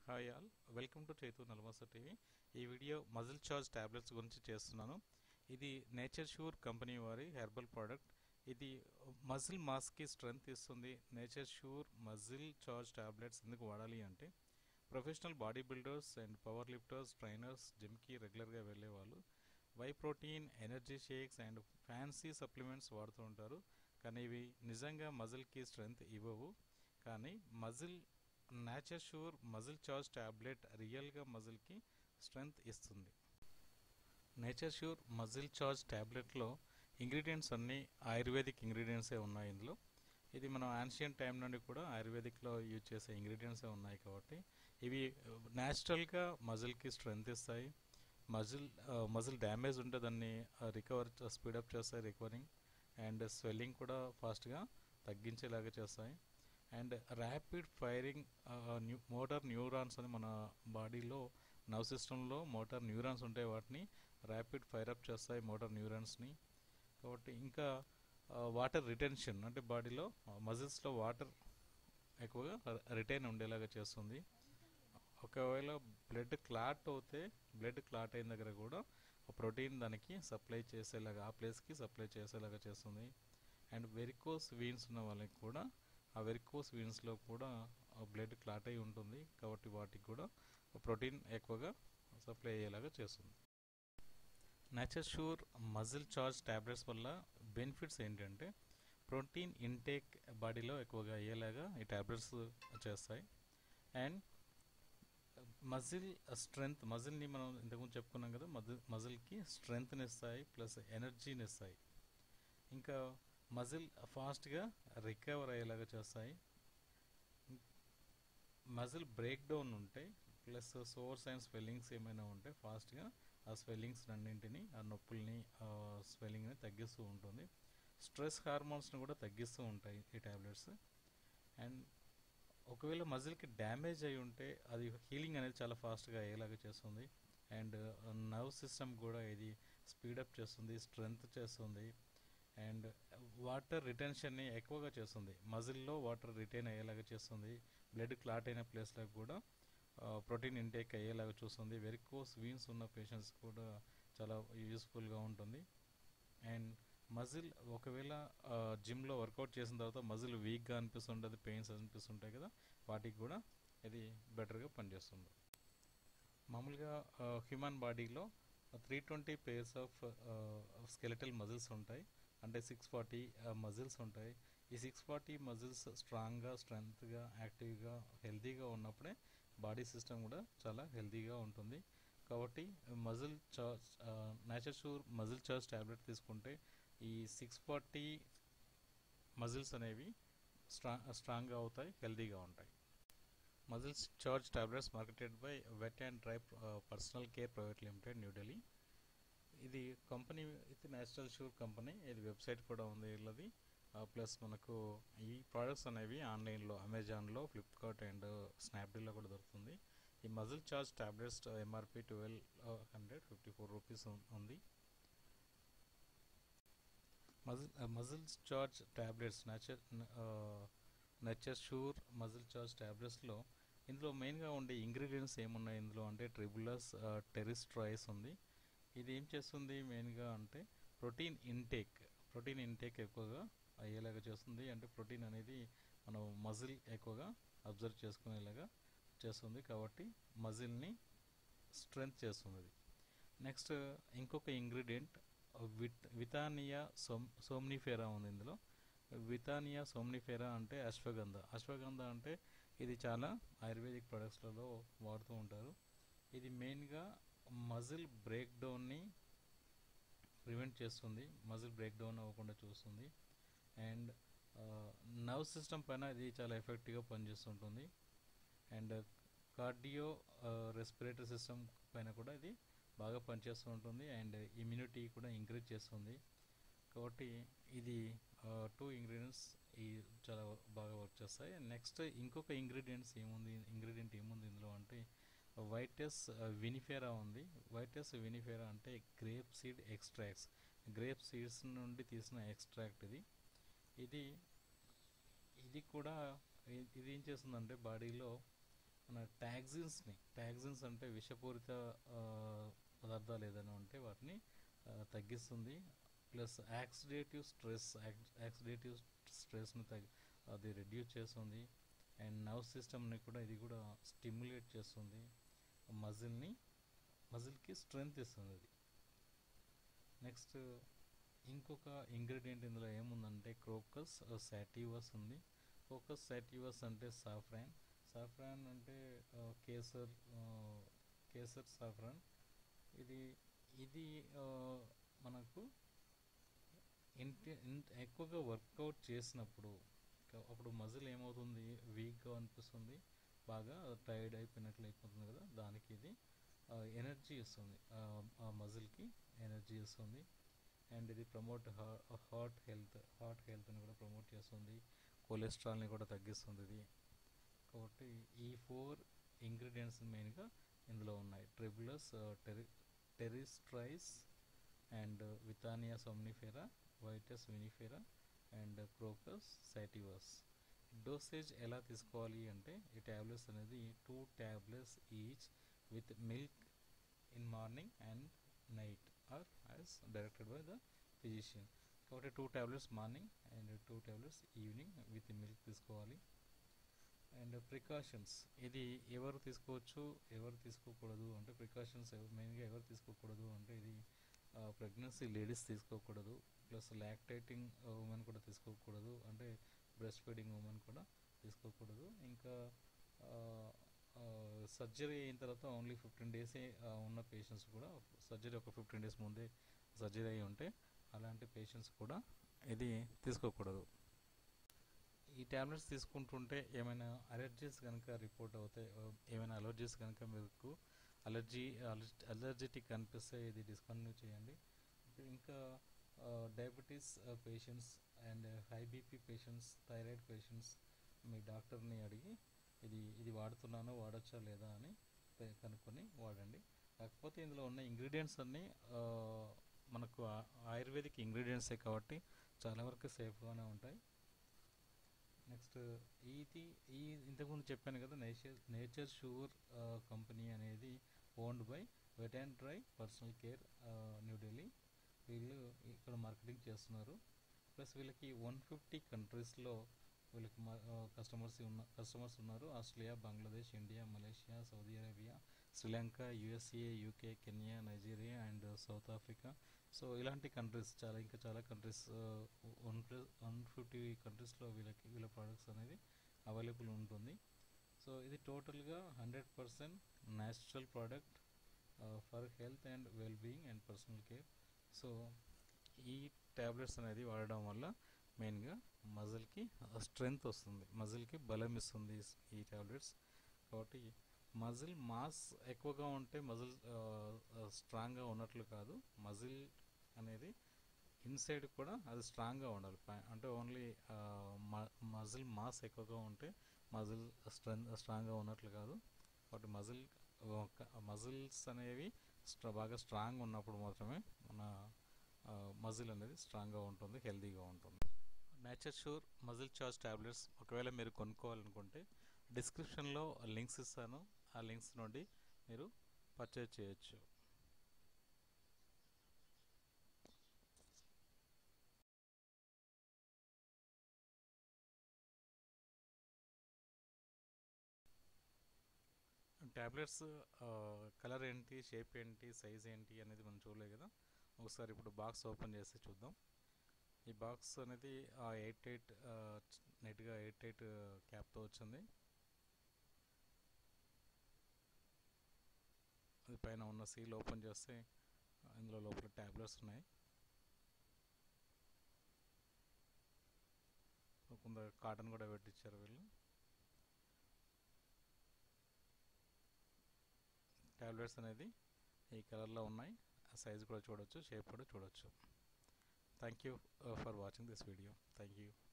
hi all welcome to Chaitu నల్మస TV ఈ video muscle charge tablets గురించి చేస్తున్నాను ఇది నేచర్ షూర్ కంపెనీ వారి హెర్బల్ ప్రోడక్ట్ ఇది మజిల్ మాస్కి స్ట్రెంగ్త్ ఇస్తుంది Nature Sure muscle charge tablets ఎందుకు వాడాలి అంటే professional body builders and power lifters trainers జిమ్కి రెగ్యులర్గా వెళ్ళే వాళ్ళు whey protein energy shakes and fancy supplements వాడుతూ ఉంటారు కానీ ఇవి నిజంగా మజిల్కి స్ట్రెంగ్త్ ఇవ్వవు కానీ muscle Nature Sure muscle charge tablet రియల్గా మజిల్కి స్ట్రెంగ్త్ ఇస్తుంది నేచర్ షూర్ మజిల్ చార్జ్ ట్యాబ్లెట్లో ఇంగ్రీడియంట్స్ అన్నీ ఆయుర్వేదిక్ ఇంగ్రీడియంట్సే ఉన్నాయి ఇందులో ఇది మనం ఆన్షియన్ టైం నుండి కూడా ఆయుర్వేదిక్లో యూజ్ చేసే ఇంగ్రీడియంట్సే ఉన్నాయి కాబట్టి ఇవి న్యాచురల్గా మజిల్కి స్ట్రెంగ్త్ ఇస్తాయి మజిల్ మజిల్ డ్యామేజ్ ఉంటే దాన్ని రికవర్ స్పీడప్ చేస్తాయి రికవరింగ్ అండ్ స్వెల్లింగ్ కూడా ఫాస్ట్గా తగ్గించేలాగా చేస్తాయి and rapid firing new motor neurons అని మన బాడీలో నర్వ్ సిస్టంలో మోటార్ న్యూరాన్స్ ఉంటాయి వాటిని ర్యాపిడ్ ఫైర్ అప్ చేస్తాయి మోటార్ న్యూరాన్స్ని కాబట్టి ఇంకా వాటర్ రిటెన్షన్ అంటే బాడీలో మజిల్స్లో వాటర్ ఎక్కువగా రిటైన్ ఉండేలాగా చేస్తుంది ఒకవేళ బ్లడ్ క్లాట్ అవుతే బ్లడ్ క్లాట్ అయిన దగ్గర కూడా ఆ ప్రోటీన్ దానికి సప్లై చేసేలాగా ఆ ప్లేస్కి సప్లై చేసేలాగా చేస్తుంది అండ్ వెరికోస్ వీన్స్ ఉన్న వాళ్ళకి కూడా ఆ వెరికోస్ వీన్స్లో కూడా బ్లడ్ క్లాట్ అయి ఉంటుంది కాబట్టి వాటికి కూడా ప్రోటీన్ ఎక్కువగా సప్లై అయ్యేలాగా చేస్తుంది Nature Sure muscle charge tablets వల్ల బెనిఫిట్స్ ఏంటంటే ప్రోటీన్ ఇంటేక్ బాడీలో ఎక్కువగా అయ్యేలాగా ఈ ట్యాబ్లెట్స్ చేస్తాయి అండ్ మజిల్ స్ట్రెంగ్త్ మజిల్ని మనం ఇంతకుముందు చెప్పుకున్నాం కదా మజిల్ మజిల్కి స్ట్రెంగ్త్ని ఇస్తాయి ప్లస్ ఎనర్జీని ఇస్తాయి ఇంకా మజిల్ ఫాస్ట్గా రికవర్ అయ్యేలాగా చేస్తాయి మజిల్ బ్రేక్ డౌన్ ఉంటే ప్లస్ సోర్స్ అండ్ స్వెల్లింగ్స్ ఏమైనా ఉంటే ఫాస్ట్గా ఆ స్వెల్లింగ్స్ అన్నింటినీ ఆ నొప్పుల్ని స్వెల్లింగ్ని తగ్గిస్తూ ఉంటుంది స్ట్రెస్ హార్మోన్స్ని కూడా తగ్గిస్తూ ఉంటాయి ఈ ట్యాబ్లెట్స్ అండ్ ఒకవేళ మజిల్కి డ్యామేజ్ అయి ఉంటే అది హీలింగ్ అనేది చాలా ఫాస్ట్గా అయ్యేలాగా చేస్తుంది అండ్ నర్వ్ సిస్టమ్ కూడా ఇది స్పీడప్ చేస్తుంది స్ట్రెంగ్త్ చేస్తుంది అండ్ వాటర్ రిటెన్షన్ని ఎక్కువగా చేస్తుంది మజిల్లో వాటర్ రిటైన్ అయ్యేలాగా చేస్తుంది బ్లడ్ క్లాట్ అయిన ప్లేస్లో కూడా ప్రోటీన్ ఇంటేక్ అయ్యేలాగా చూస్తుంది వెరికోస్ వీన్స్ ఉన్న పేషెంట్స్ కూడా చాలా యూస్ఫుల్గా ఉంటుంది అండ్ మజిల్ ఒకవేళ జిమ్లో వర్కౌట్ చేసిన తర్వాత మజిల్ వీక్గా అనిపిస్తుంటుంది పెయిన్స్ అనిపిస్తుంటాయి కదా వాటికి కూడా ఇది బెటర్గా పనిచేస్తుంది మామూలుగా హ్యూమన్ బాడీలో three twenty pairs of skeletal muscles ఉంటాయి అంటే సిక్స్ ఫార్టీ మజిల్స్ ఉంటాయి ఈ సిక్స్ ఫార్టీ మజిల్స్ స్ట్రాంగ్గా స్ట్రెంగ్త్గా యాక్టివ్గా హెల్తీగా ఉన్నప్పుడే బాడీ సిస్టమ్ కూడా చాలా హెల్తీగా ఉంటుంది కాబట్టి muscle charge Nature Sure muscle charge tablet తీసుకుంటే ఈ సిక్స్ ఫార్టీ మజిల్స్ అనేవి స్ట్రా స్ట్రాంగ్గా అవుతాయి హెల్తీగా ఉంటాయి muscles charge tablets marketed by Wet and Dry Personal Care Private Limited New Delhi ఇది కంపెనీ ఇది నేచురల్ షూర్ కంపెనీ ఇది వెబ్సైట్ కూడా ఉంది వీళ్ళది ప్లస్ మనకు ఈ ప్రోడక్ట్స్ అనేవి ఆన్లైన్లో అమెజాన్లో ఫ్లిప్కార్ట్ అండ్ స్నాప్డీల్లో కూడా దొరుకుతుంది ఈ muscle charge tablets MRP twelve hundred fifty four rupees ఉంది muscle muscle charge tablets Nature Nature Sure muscle charge ట్యాబ్లెట్స్లో ఇందులో మెయిన్గా ఉండే ఇంగ్రీడియంట్స్ ఏమున్నాయి ఇందులో అంటే ట్రిబులస్ టెరిస్ట్రాయిస్ ఉంది ఇది ఏం చేస్తుంది మెయిన్గా అంటే ప్రోటీన్ ఇంటేక్ ప్రోటీన్ ఇంటేక్ ఎక్కువగా అయ్యేలాగా చేస్తుంది అంటే ప్రోటీన్ అనేది మనం మజిల్ ఎక్కువగా అబ్జర్వ్ చేసుకునేలాగా చేస్తుంది కాబట్టి మజిల్ని స్ట్రెంగ్త్ చేస్తుంది నెక్స్ట్ ఇంకొక ఇంగ్రీడియంట్ విట్ వితానియా సోమ్ సోమ్నిఫెరా ఉంది ఇందులో వితానియా సోమ్నిఫెరా అంటే అశ్వగంధ అశ్వగంధ అంటే ఇది చాలా ఆయుర్వేదిక్ ప్రొడక్ట్స్లలో వాడుతూ ఉంటారు ఇది మెయిన్గా మజిల్ బ్రేక్ డౌన్ని ప్రివెంట్ చేస్తుంది మజిల్ బ్రేక్ డౌన్ అవ్వకుండా చూస్తుంది అండ్ నర్వ్ సిస్టమ్ పైన ఇది చాలా ఎఫెక్టివ్గా పనిచేస్తుంటుంది అండ్ కార్డియో రెస్పిరేటరీ సిస్టమ్ పైన కూడా ఇది బాగా పనిచేస్తూ ఉంటుంది అండ్ ఇమ్యూనిటీ కూడా ఇంక్రీజ్ చేస్తుంది కాబట్టి ఇది టూ ఇంగ్రీడియంట్స్ ఈ చాలా బాగా వర్క్ చేస్తాయి నెక్స్ట్ ఇంకొక ఇంగ్రీడియంట్స్ ఏముంది ఇంగ్రీడియంట్ ఏముంది ఇందులో అంటే వైటస్ వినిఫేరా ఉంది వైటస్ వినిఫేరా అంటే grape seed extracts grape seeds నుండి తీసిన ఎక్స్ట్రాక్ట్ ఇది ఇది ఇది కూడా ఇది ఏం చేస్తుందంటే బాడీలో మన టాక్సిన్స్ని టాక్సిన్స్ అంటే విషపూరిత ఆ, పదార్థాలు ఏదైనా ఉంటే వాటిని ఆ, తగ్గిస్తుంది ప్లస్ యాక్సిడేటివ్ స్ట్రెస్ యాక్సిడేటివ్ స్ట్రెస్ని తగ్గి అది రెడ్యూస్ చేస్తుంది అండ్ నర్వ్ సిస్టమ్ని కూడా ఇది కూడా స్టిమ్యులేట్ చేస్తుంది మజిల్ని మజిల్కి స్ట్రెంగ్త్ ఇస్తుంది అది నెక్స్ట్ ఇంకొక ఇంగ్రీడియంట్ ఇందులో ఏముందంటే క్రోకస్ సాటివస్ ఉంది క్రోకస్ సాటివస్ అంటే సాఫ్రాన్ సాఫ్రాన్ అంటే ఆ, కేసర్ ఆ, కేసర్ సాఫ్రాన్ ఇది ఇది ఆ, మనకు ఇంటి ఇంట్- ఎక్కువగా వర్కౌట్ చేసినప్పుడు క- అప్పుడు మజిల్ ఏమవుతుంది వీక్గా అనిపిస్తుంది బాగా టైర్డ్ అయిపోయినట్లు అయిపోతుంది కదా దానికి ఇది ఎనర్జీ ఇస్తుంది ఆ, ఆ మజిల్కి ఎనర్జీ ఇస్తుంది అండ్ ఇది ప్రమోట్ హార్ట్ హెల్త్ హార్ట్ హెల్త్ని కూడా ప్రమోట్ చేస్తుంది కొలెస్ట్రాల్ని కూడా తగ్గిస్తుంది ఇది కాబట్టి ఈ ఫోర్ ఇంగ్రీడియంట్స్ మెయిన్గా ఇందులో ఉన్నాయి ట్రిబులస్ టెరి terrestris and Withania somnifera Vitis vinifera and Crocus sativus dosage ఎలా తీసుకోవాలి అంటే ఈ ట్యాబ్లెట్స్ అనేది two tablets each with milk in morning and night or as directed by the physician కాబట్టి two tablets morning and two tablets evening with milk తీసుకోవాలి and precautions ఇది ఎవరు తీసుకోవచ్చు ఎవరు తీసుకోకూడదు అంటే ప్రికాషన్స్ మెయిన్గా ఎవరు తీసుకోకూడదు అంటే ఇది ప్రెగ్నెన్సీ లేడీస్ తీసుకోకూడదు ప్లస్ లాక్టేటింగ్ ఉమెన్ కూడా తీసుకోకూడదు అంటే బ్రెస్ట్ ఫీడింగ్ ఉమెన్ కూడా తీసుకోకూడదు ఇంకా సర్జరీ అయిన తర్వాత ఓన్లీ ఫిఫ్టీన్ డేసే ఉన్న పేషెంట్స్ కూడా సర్జరీ ఒక ఫిఫ్టీన్ డేస్ ముందే సర్జరీ అయి ఉంటే అలాంటి పేషెంట్స్ కూడా ఇది తీసుకోకూడదు ఈ ట్యాబ్లెట్స్ తీసుకుంటుంటే ఏమైనా అలర్జీస్ కనుక రిపోర్ట్ అవుతాయి ఆ, ఏమైనా అలర్జీస్ కనుక మీకు అలర్జీ అలర్జెటిక్ అనిపిస్తే ఇది డిస్కంటిన్యూ చేయండి ఇప్పుడు ఇంకా diabetes patients and high BP patients thyroid patients మీ డాక్టర్ని అడిగి ఇది ఇది వాడుతున్నానో వాడచ్చా లేదా అని పె- కనుక్కొని వాడండి కాకపోతే ఇందులో ఉన్న ఇంగ్రీడియంట్స్ అన్నీ ఆ, మనకు ఆ- ఆయుర్వేదిక్ ఇంగ్రీడియంట్సే కాబట్టి చాలా వరకు సేఫ్గానే ఉంటాయి నెక్స్ట్ ఇది ఈ ఇంతకుముందు చెప్పాను కదా నేచర్ నేచర్ షూర్ కంపెనీ అనేది owned by Wet and Dry Personal Care New Delhi వీళ్ళు ఇక్కడ మార్కెటింగ్ చేస్తున్నారు ప్లస్ వీళ్ళకి వన్ ఫిఫ్టీ కంట్రీస్లో వీళ్ళకి కస్టమర్స్ ఉన్న కస్టమర్స్ ఉన్నారు Australia Bangladesh India Malaysia Saudi Arabia Sri Lanka USA UK Kenya Nigeria and South Africa so ఇలాంటి కంట్రీస్ చాలా ఇంకా చాలా countries one plus one fifty కంట్రీస్లో వీళ్ళకి వీళ్ళ ప్రోడక్ట్స్ అనేది అవైలబుల్ ఉంటుంది సో ఇది టోటల్గా hundred percent natural product for health and well being and personal care so ఈ ట్యాబ్లెట్స్ అనేది వాడడం వల్ల మెయిన్గా మజిల్కి స్ట్రెంగ్త్ వస్తుంది మజిల్కి బలం ఇస్తుంది ఈ- ఈ ట్యాబ్లెట్స్ కాబట్టి మజిల్ మాస్ ఎక్కువగా ఉంటే మజిల్ స్ట్రాంగ్గా ఉన్నట్లు కాదు మజిల్ అనేది ఇన్సైడ్ కూడా అది స్ట్రాంగ్గా ఉండాలి పై- అంటే ఓన్లీ మజిల్ మాస్ ఎక్కువగా ఉంటే మజిల్ స్ట్రెంగ్ స్ట్రాంగ్గా ఉన్నట్లు కాదు కాబట్టి మజిల్ మజిల్స్ అనేవి స్ట్ర- బాగా స్ట్రాంగ్ ఉన్నప్పుడు మాత్రమే మన మజిల్ అనేది స్ట్రాంగ్గా ఉంటుంది హెల్తీగా ఉంటుంది Nature Sure muscle charge tablets ఒకవేళ మీరు కొనుక్కోవాలనుకుంటే డిస్క్రిప్షన్లో లింక్స్ ఇస్తాను ఆ లింక్స్ నుండి మీరు పర్చేజ్ చేయొచ్చు ట్యాబ్లెట్స్ కలర్ ఏంటి షేప్ ఏంటి సైజ్ ఏంటి అనేది మనం చూడలేదు కదా ఒకసారి ఇప్పుడు బాక్స్ ఓపెన్ చేసి చూద్దాం ఈ బాక్స్ అనేది ఎయిట్ ఎయిట్ నెట్గా ఎయిట్ ఎయిట్ క్యాప్తో వచ్చింది అది పైన ఉన్న సీల్ ఓపెన్ చేస్తే ఆ, ఇందులో లోపల ట్యాబ్లెట్స్ ఉన్నాయి కొంత కాటన్ కూడా పెట్టించారు వీళ్ళు ట్యాబ్లెట్స్ అనేది ఈ కలర్లో ఉన్నాయి ఆ సైజ్ కూడా చూడొచ్చు షేప్ కూడా చూడొచ్చు thank you for watching this video thank you